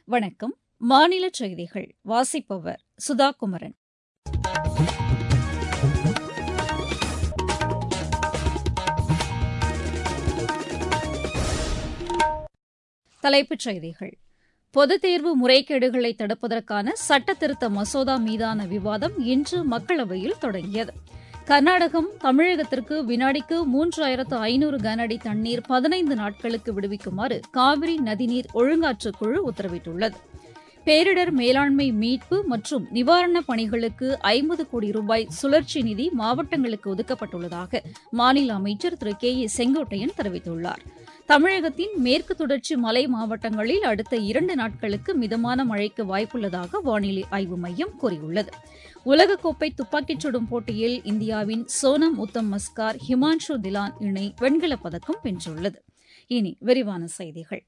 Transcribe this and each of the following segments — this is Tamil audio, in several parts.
வணக்கம் மாநில செய்திகள் வாசிப்பவர் சுதா குமரன் தலைப்புச் செய்திகள் பொதுத் தேர்வு முறைகேடுகளை தடுப்பதற்கான சட்ட திருத்த மசோதா மீதான விவாதம் இன்று மக்களவையில் தொடங்கியது கர்நாடகம் தமிழகத்திற்கு வினாடிக்கு மூன்றாயிரத்து ஐநூறு கனஅடி தண்ணீர் பதினைந்து நாட்களுக்கு விடுவிக்குமாறு காவிரி நதிநீர் ஒழுங்காற்றுக் குழு உத்தரவிட்டுள்ளது பேரிடர் மேலாண்மை மீட்பு மற்றும் நிவாரணப் பணிகளுக்கு ஐம்பது கோடி ரூபாய் சுழற்சி நிதி மாவட்டங்களுக்கு ஒதுக்கப்பட்டுள்ளதாக மாநில அமைச்சர் திரு கே ஏ செங்கோட்டையன் தெரிவித்துள்ளார் தமிழகத்தின் மேற்கு தொடர்ச்சி மலை மாவட்டங்களில் அடுத்த இரண்டு நாட்களுக்கு மிதமான மழைக்கு வாய்ப்புள்ளதாக வானிலை ஆய்வு மையம் கூறியுள்ளது உலகக்கோப்பை துப்பாக்கிச் சுடும் போட்டியில் இந்தியாவின் சோனம் உத்தம் மஸ்கார் ஹிமான்ஷு திலான் இணை வெண்கலப் பதக்கம் வென்றுள்ளது இனி விரிவான செய்திகள்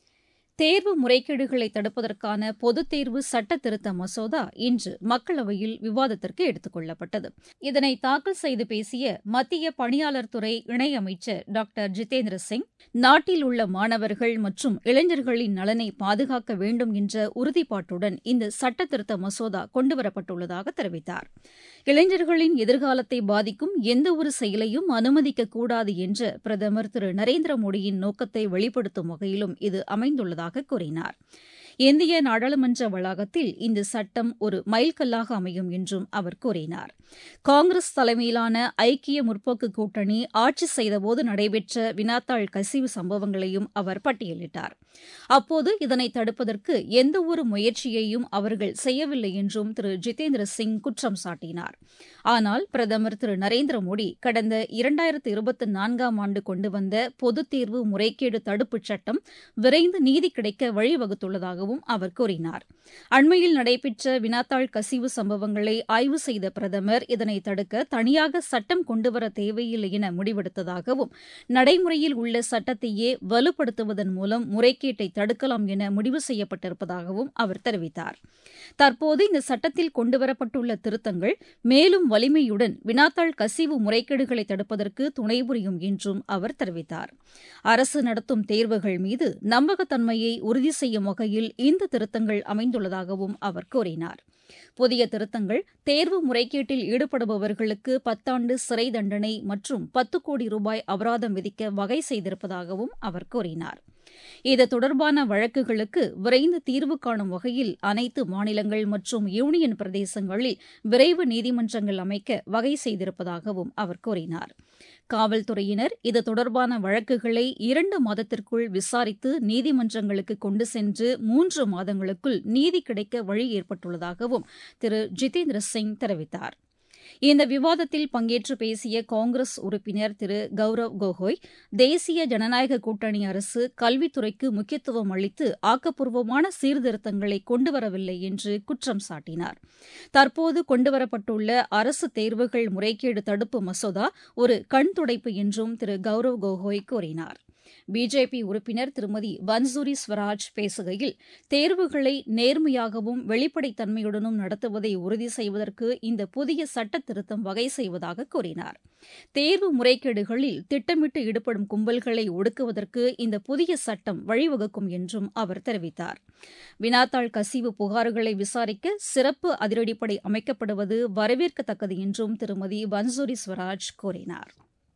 தேர்வு முறைகேடுகளை தடுப்பதற்கான பொதுத் தேர்வு சட்ட திருத்த மசோதா இன்று மக்களவையில் விவாதத்திற்கு எடுத்துக் கொள்ளப்பட்டது இதனை தாக்கல் செய்து பேசிய மத்திய பணியாளர் துறை இணையமைச்சர் டாக்டர் ஜிதேந்திர சிங் நாட்டில் உள்ள மாணவர்கள் மற்றும் இளைஞர்களின் நலனை பாதுகாக்க வேண்டும் என்ற உறுதிப்பாட்டுடன் இந்த சட்ட திருத்த மசோதா கொண்டுவரப்பட்டுள்ளதாக தெரிவித்தார் இளைஞர்களின் எதிர்காலத்தை பாதிக்கும் எந்தவொரு செயலையும் அனுமதிக்கக்கூடாது என்ற பிரதமர் திரு நரேந்திர மோடியின் நோக்கத்தை வெளிப்படுத்தும் வகையிலும் இது அமைந்துள்ளதாக உள்ளதாக கூறினார் இந்திய நாடாளுமன்ற வளாகத்தில் இந்த சட்டம் ஒரு மைல்கல்லாக அமையும் என்றும் அவர் கூறினார் காங்கிரஸ் தலைமையிலான ஐக்கிய முற்போக்கு கூட்டணி ஆட்சி செய்தபோது நடைபெற்ற வினாத்தாள் கசிவு சம்பவங்களையும் அவர் பட்டியலிட்டார் அப்போது இதனை தடுப்பதற்கு எந்தவொரு முயற்சியையும் அவர்கள் செய்யவில்லை என்றும் திரு ஜிதேந்திர சிங் குற்றம் சாட்டினார் ஆனால் பிரதமர் திரு நரேந்திர மோடி கடந்த இரண்டாயிரத்து இருபத்தி நான்காம் ஆண்டு கொண்டு வந்த பொதுத் தேர்வு முறைகேடு தடுப்புச் சட்டம் விரைந்து நீதி கிடைக்க வழிவகுத்துள்ளதாகவும் அவர் கூறினார் அண்மையில் நடைபெற்ற வினாத்தாள் கசிவு சம்பவங்களை ஆய்வு செய்த பிரதமர் இதனை தடுக்க தனியாக சட்டம் கொண்டுவர தேவையில்லை என முடிவெடுத்ததாகவும் நடைமுறையில் உள்ள சட்டத்தையே வலுப்படுத்துவதன் மூலம் முறைகேட்டை தடுக்கலாம் என முடிவு செய்யப்பட்டிருப்பதாகவும் அவர் தெரிவித்தார் தற்போது இந்த சட்டத்தில் கொண்டுவரப்பட்டுள்ள திருத்தங்கள் மேலும் வலிமையுடன் வினாத்தாள் கசிவு முறைகேடுகளை தடுப்பதற்கு துணை புரியும் என்றும் அவர் தெரிவித்தார் அரசு நடத்தும் தேர்வுகள் மீது நம்பகத்தன்மையை உறுதி செய்யும் வகையில் இந்த திருத்தங்கள் அமைந்துள்ளதாகவும் அவர் கூறினார் புதிய திருத்தங்கள் தேர்வு முறைகேட்டில் ஈடுபடுபவர்களுக்கு பத்தாண்டு சிறை தண்டனை மற்றும் பத்து கோடி ரூபாய் அபராதம் விதிக்க வகை செய்திருப்பதாகவும் அவர் கூறினார் இது தொடர்பான வழக்குகளுக்கு விரைந்து தீர்வு காணும் வகையில் அனைத்து மாநிலங்கள் மற்றும் யூனியன் பிரதேசங்களில் விரைவு நீதிமன்றங்கள் அமைக்க வகை செய்திருப்பதாகவும் அவர் கூறினார் காவல்துறையினர் இது தொடர்பான வழக்குகளை இரண்டு மாதத்திற்குள் விசாரித்து நீதிமன்றங்களுக்கு கொண்டு சென்று மூன்று மாதங்களுக்குள் நீதி கிடைக்க வழி ஏற்பட்டுள்ளதாகவும் திரு ஜிதேந்திர சிங் தெரிவித்தார் இந்த விவாதத்தில் பங்கேற்று பேசிய காங்கிரஸ் உறுப்பினர் திரு கௌரவ் கோகோய் தேசிய ஜனநாயக கூட்டணி அரசு கல்வித்துறைக்கு முக்கியத்துவம் அளித்து ஆக்கப்பூர்வமான சீர்திருத்தங்களை கொண்டுவரவில்லை என்று குற்றம் சாட்டினார் தற்போது கொண்டுவரப்பட்டுள்ள அரசு தேர்வுகள் முறைகேடு தடுப்பு மசோதா ஒரு கண் துடைப்பு என்றும் திரு கௌரவ் கோகோய் கூறினார் பிஜேபி உறுப்பினர் திருமதி பன்சூரி ஸ்வராஜ் பேசுகையில் தேர்வுகளை நேர்மையாகவும் வெளிப்படைத்தன்மையுடனும் நடத்துவதை உறுதி செய்வதற்கு இந்த புதிய சட்ட திருத்தம் வகை செய்வதாக கூறினார் தேர்வு முறைகேடுகளில் திட்டமிட்டு ஈடுபடும் கும்பல்களை ஒடுக்குவதற்கு இந்த புதிய சட்டம் வழிவகுக்கும் என்றும் அவர் தெரிவித்தார் வினாத்தாள் கசிவு புகார்களை விசாரிக்க சிறப்பு அதிரடிப்படை அமைக்கப்படுவது வரவேற்கத்தக்கது என்றும் திருமதி பன்சூரி ஸ்வராஜ் கூறினார்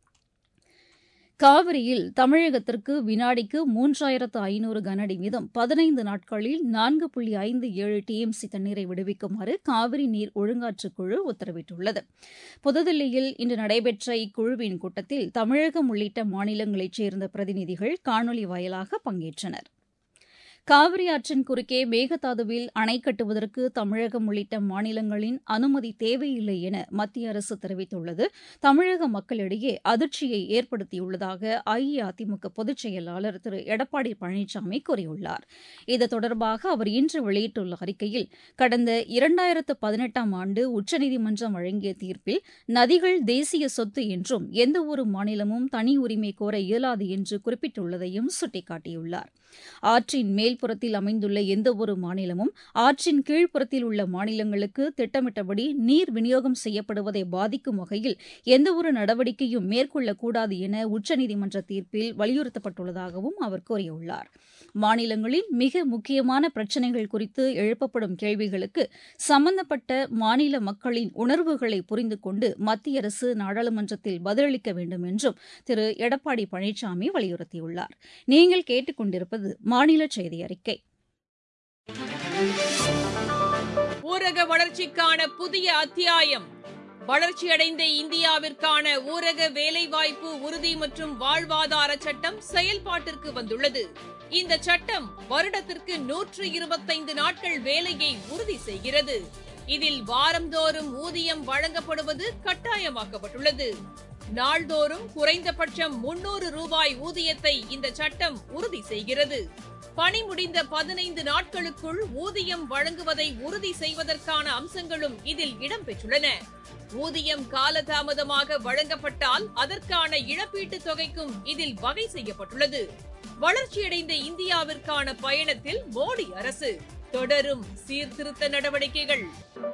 காவிரியில் தமிழகத்திற்கு வினாடிக்கு மூன்றாயிரத்து ஐநூறு கனஅடி வீதம் பதினைந்து நாட்களில் நான்கு புள்ளி ஐந்து ஏழு டிஎம்சி தண்ணீரை விடுவிக்குமாறு காவிரி நீர் ஒழுங்காற்றுக் குழு உத்தரவிட்டுள்ளது புதுதில்லியில் இன்று நடைபெற்ற இக்குழுவின் கூட்டத்தில் தமிழகம் உள்ளிட்ட மாநிலங்களைச் சேர்ந்த பிரதிநிதிகள் காணொலி வாயிலாக பங்கேற்றனர் காவிரி ஆற்றின் குறுக்கே மேகதாதுவில் அணை கட்டுவதற்கு தமிழகம் உள்ளிட்ட மாநிலங்களின் அனுமதி தேவையில்லை என மத்திய அரசு தெரிவித்துள்ளது தமிழக மக்களிடையே அதிர்ச்சியை ஏற்படுத்தியுள்ளதாக அஇஅதிமுக பொதுச் செயலாளர் திரு எடப்பாடி பழனிசாமி கூறியுள்ளார் இது தொடர்பாக அவர் இன்று வெளியிட்டுள்ள அறிக்கையில் கடந்த இரண்டாயிரத்து பதினெட்டாம் ஆண்டு உச்சநீதிமன்றம் வழங்கிய தீர்ப்பில் நதிகள் தேசிய சொத்து என்றும் எந்தவொரு மாநிலமும் தனி உரிமை கோர இயலாது என்று குறிப்பிட்டுள்ளதையும் சுட்டிக்காட்டியுள்ளார் ஆற்றின் மேல்புறத்தில் அமைந்துள்ள எந்தவொரு மாநிலமும் ஆற்றின் கீழ்ப்புறத்தில் உள்ள மாநிலங்களுக்கு திட்டமிட்டபடி நீர் விநியோகம் செய்யப்படுவதை பாதிக்கும் வகையில் எந்தவொரு நடவடிக்கையும் மேற்கொள்ளக்கூடாது என உச்சநீதிமன்ற தீர்ப்பில் வலியுறுத்தப்பட்டுள்ளதாகவும் அவர் கூறியுள்ளார் மாநிலங்களின் மிக முக்கியமான பிரச்சினைகள் குறித்து எழுப்பப்படும் கேள்விகளுக்கு சம்பந்தப்பட்ட மாநில மக்களின் உணர்வுகளை புரிந்து கொண்டு மத்திய அரசு நாடாளுமன்றத்தில் பதிலளிக்க வேண்டும் என்றும் திரு எடப்பாடி பழனிசாமி வலியுறுத்தியுள்ளார் நீங்கள் கேட்டுக்கொண்டிருப்பது மாநில செய்தி அறிக்கை ஊரக வளர்ச்சிக்கான புதிய அத்தியாயம் வளர்ச்சியடைந்த இந்தியாவிற்கான ஊரக வேலைவாய்ப்பு உறுதி மற்றும் வாழ்வாதார சட்டம் செயல்பாட்டிற்கு வந்துள்ளது இந்த சட்டம் வருடத்திற்கு நூற்று இருபத்தைந்து நாட்கள் வேலையை உறுதி செய்கிறது இதில் வாரந்தோறும் ஊதியம் வழங்கப்படுவது கட்டாயமாக்கப்பட்டுள்ளது நாள்தோறும் குறைந்தபட்சம் முன்னூறு ரூபாய் ஊதியத்தை இந்த சட்டம் உறுதி செய்கிறது பணி முடிந்த பதினைந்து நாட்களுக்குள் ஊதியம் வழங்குவதை உறுதி செய்வதற்கான அம்சங்களும் இதில் இடம்பெற்றுள்ளன ஊதியம் காலதாமதமாக வழங்கப்பட்டால் அதற்கான இழப்பீட்டுத் தொகைக்கும் இதில் வகை செய்யப்பட்டுள்ளது வளர்ச்சியடைந்த இந்தியாவிற்கான பயணத்தில் மோடி அரசு தொடரும் சீர்திருத்த நடவடிக்கைகள்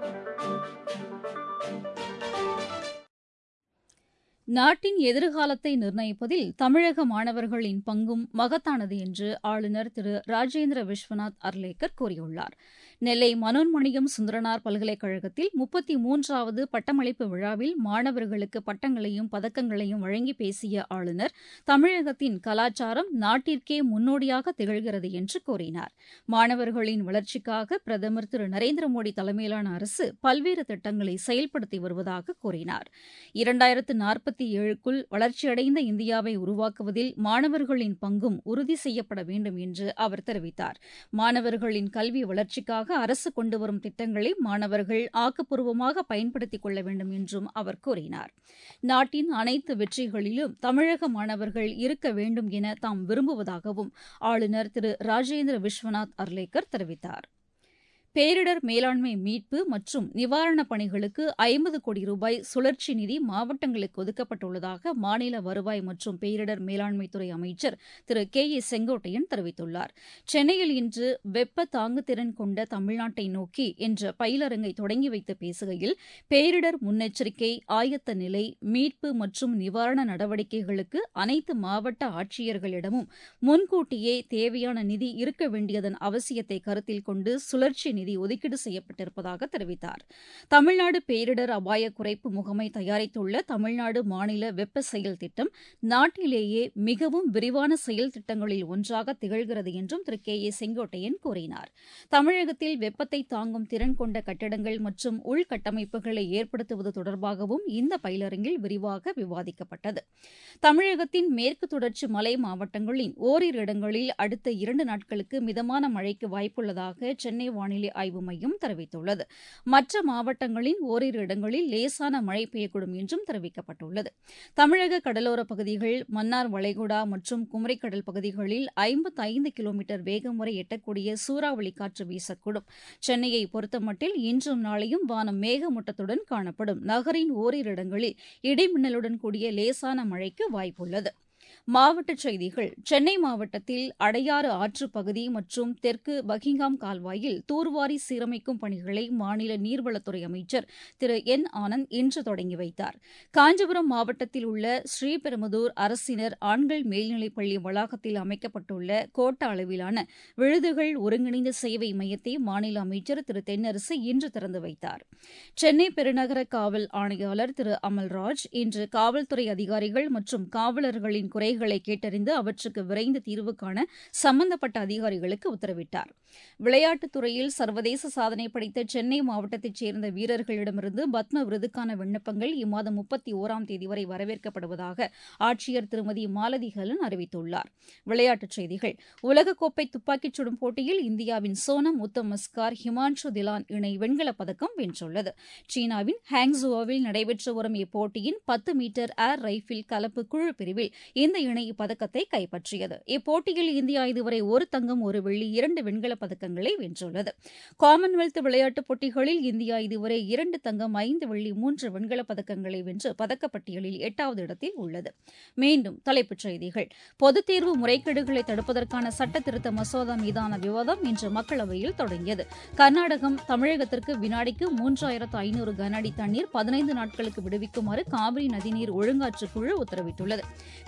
நாட்டின் எதிர்காலத்தை நிர்ணயிப்பதில் தமிழக மாணவர்களின் பங்கும் மகத்தானது என்று ஆளுநர் திரு ராஜேந்திர விஸ்வநாத் அர்லேக்கர் கூறியுள்ளார் நெல்லை மனோன்மணியம் சுந்தரனார் பல்கலைக்கழகத்தில் முப்பத்தி மூன்றாவது பட்டமளிப்பு விழாவில் மாணவர்களுக்கு பட்டங்களையும் பதக்கங்களையும் வழங்கி பேசிய ஆளுநர் தமிழகத்தின் கலாச்சாரம் நாட்டிற்கே முன்னோடியாக திகழ்கிறது என்று கூறினார் மாணவர்களின் வளர்ச்சிக்காக பிரதமர் திரு நரேந்திர மோடி தலைமையிலான அரசு பல்வேறு திட்டங்களை செயல்படுத்தி வருவதாக கூறினார் இரண்டாயிரத்து நாற்பத்தி ஏழுக்குள் வளர்ச்சியடைந்த இந்தியாவை உருவாக்குவதில் மாணவர்களின் பங்கும் உறுதி செய்யப்பட வேண்டும் என்று அவர் தெரிவித்தார் மாணவர்களின் கல்வி வளர்ச்சிக்காக அரசு கொண்டு வரும் திட்டங்களை மாணவர்கள் ஆக்கப்பூர்வமாக பயன்படுத்திக் கொள்ள வேண்டும் என்றும் அவர் கூறினார் நாட்டின் அனைத்து வெற்றிகளிலும் தமிழக மாணவர்கள் இருக்க வேண்டும் என தாம் விரும்புவதாகவும் ஆளுநர் திரு ராஜேந்திர விஸ்வநாத் அர்லேக்கர் தெரிவித்தார் பேரிடர் மேலாண்மை மீட்பு மற்றும் நிவாரணப் பணிகளுக்கு ஐம்பது கோடி ரூபாய் சுழற்சி நிதி மாவட்டங்களுக்கு ஒதுக்கப்பட்டுள்ளதாக மாநில வருவாய் மற்றும் பேரிடர் மேலாண்மைத்துறை அமைச்சர் திரு கே ஏ செங்கோட்டையன் தெரிவித்துள்ளார் சென்னையில் இன்று வெப்ப தாங்குதிறன் கொண்ட தமிழ்நாட்டை நோக்கி என்ற பயிலரங்கை தொடங்கி வைத்து பேசுகையில் பேரிடர் முன்னெச்சரிக்கை ஆயத்த நிலை மீட்பு மற்றும் நிவாரண நடவடிக்கைகளுக்கு அனைத்து மாவட்ட ஆட்சியர்களிடமும் முன்கூட்டியே தேவையான நிதி இருக்க வேண்டியதன் அவசியத்தை கருத்தில் கொண்டு சுழற்சி நிதி ஒதுக்கீடு செய்யப்பட்டிருப்பதாக தெரிவித்தார் தமிழ்நாடு பேரிடர் அபாய குறைப்பு முகமை தயாரித்துள்ள தமிழ்நாடு மாநில வெப்ப செயல் திட்டம் நாட்டிலேயே மிகவும் விரிவான செயல் திட்டங்களில் ஒன்றாக திகழ்கிறது என்றும் திரு கே ஏ செங்கோட்டையன் கூறினார் தமிழகத்தில் வெப்பத்தை தாங்கும் திறன் கொண்ட கட்டடங்கள் மற்றும் உள்கட்டமைப்புகளை ஏற்படுத்துவது தொடர்பாகவும் இந்த பயிலரங்கில் விரிவாக விவாதிக்கப்பட்டது தமிழகத்தின் மேற்கு தொடர்ச்சி மலை மாவட்டங்களின் ஓரிரு இடங்களில் அடுத்த இரண்டு நாட்களுக்கு மிதமான மழைக்கு வாய்ப்புள்ளதாக சென்னை வானிலை ஆய்வு மையம் தெரிவித்துள்ளது மற்ற மாவட்டங்களின் ஓரிரு இடங்களில் லேசான மழை பெய்யக்கூடும் என்றும் தெரிவிக்கப்பட்டுள்ளது தமிழக கடலோரப் பகுதிகள் மன்னார் வளைகுடா மற்றும் குமரிக்கடல் பகுதிகளில் ஐம்பத்தைந்து கிலோமீட்டர் வேகம் வரை எட்டக்கூடிய சூறாவளி காற்று வீசக்கூடும் சென்னையை பொறுத்தமட்டில் இன்றும் நாளையும் வானம் மேகமூட்டத்துடன் காணப்படும் நகரின் ஓரிரு இடங்களில் இடிமின்னலுடன் கூடிய லேசான மழைக்கு வாய்ப்புள்ளது மாவட்டச் செய்திகள் சென்னை மாவட்டத்தில் அடையாறு ஆற்றுப் பகுதி மற்றும் தெற்கு பக்கிங்காம் கால்வாயில் தூர்வாரி சீரமைக்கும் பணிகளை மாநில நீர்வளத்துறை அமைச்சர் திரு என் ஆனந்த் இன்று தொடங்கி வைத்தார் காஞ்சிபுரம் மாவட்டத்தில் உள்ள ஸ்ரீபெரும்புதூர் அரசினர் ஆண்கள் மேல்நிலைப்பள்ளி வளாகத்தில் அமைக்கப்பட்டுள்ள கோட்ட அளவிலான விழுதுகள் ஒருங்கிணைந்த சேவை மையத்தை மாநில அமைச்சர் திரு தென்னரசு இன்று திறந்து வைத்தார் சென்னை பெருநகர காவல் ஆணையாளர் திரு அமல்ராஜ் இன்று காவல்துறை அதிகாரிகள் மற்றும் காவலர்களின் குறைகளை கேட்டறிந்து அவற்றுக்கு விரைந்து தீர்வு காண சம்பந்தப்பட்ட அதிகாரிகளுக்கு உத்தரவிட்டார் விளையாட்டுத் துறையில் சர்வதேச சாதனை படைத்த சென்னை மாவட்டத்தைச் சேர்ந்த வீரர்களிடமிருந்து பத்ம விருதுக்கான விண்ணப்பங்கள் இம்மாதம் முப்பத்தி ஓராம் தேதி வரை வரவேற்கப்படுவதாக ஆட்சியர் திருமதி மாலதி ஹலன் அறிவித்துள்ளார் விளையாட்டுச் செய்திகள் உலகக்கோப்பை துப்பாக்கிச் சுடும் போட்டியில் இந்தியாவின் சோனம் உத்தம் மஸ்கார் ஹிமான்ஷு திலான் இணை வெண்கலப் பதக்கம் வென்றுள்ளது சீனாவின் ஹாங்ஸுவோவில் நடைபெற்று வரும் இப்போட்டியின் பத்து மீட்டர் ஏர் ரைபிள் கலப்பு குழு பிரிவில் இந்த இணை இப்பதக்கத்தை கைப்பற்றியது இப்போட்டியில் இந்தியா இதுவரை ஒரு தங்கம் ஒரு வெள்ளி இரண்டு வெண்கலப் பதக்கங்களை வென்றுள்ளது காமன்வெல்த் விளையாட்டுப் போட்டிகளில் இந்தியா இதுவரை இரண்டு தங்கம் ஐந்து வெள்ளி மூன்று வெண்கலப் பதக்கங்களை வென்று பதக்கப்பட்டியலில் எட்டாவது இடத்தில் உள்ளது மீண்டும் தலைப்புச் செய்திகள் பொதுத் தேர்வு முறைகேடுகளை தடுப்பதற்கான சட்ட திருத்த மசோதா மீதான விவாதம் இன்று மக்களவையில் தொடங்கியது கர்நாடகம் தமிழகத்திற்கு வினாடிக்கு மூன்றாயிரத்து ஐநூறு கன அடி தண்ணீர் பதினைந்து நாட்களுக்கு விடுவிக்குமாறு காவிரி நதிநீர் ஒழுங்காற்று குழு உத்தரவிட்டுள்ளது பேரிடர்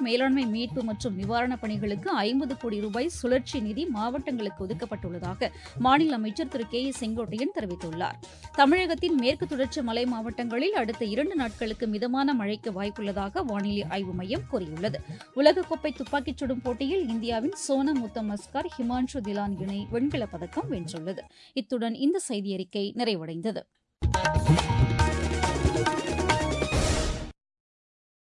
மேலாண்மை மீட்பு மற்றும் நிவாரணப் பணிகளுக்கு ஐம்பது கோடி ரூபாய் சுழற்சி நிதி மாவட்டங்களுக்கு ஒதுக்கப்பட்டுள்ளதாக மாநில அமைச்சர் திரு கே ஏ செங்கோட்டையன் தெரிவித்துள்ளார் தமிழகத்தின் மேற்கு தொடர்ச்சி மலை மாவட்டங்களில் அடுத்த இரண்டு நாட்களுக்கு மிதமான மழைக்கு வாய்ப்புள்ளதாக வானிலை ஆய்வு மையம் கூறியுள்ளது உலகக்கோப்பை துப்பாக்கிச் சுடும் போட்டியில் இந்தியாவின் சோனம் முத்தம் மஸ்கார் ஹிமான்ஷு திலான் இணை வெண்கலப் பதக்கம் வென்றுள்ளது இத்துடன் இந்த செய்தியறிக்கை நிறைவடைந்தது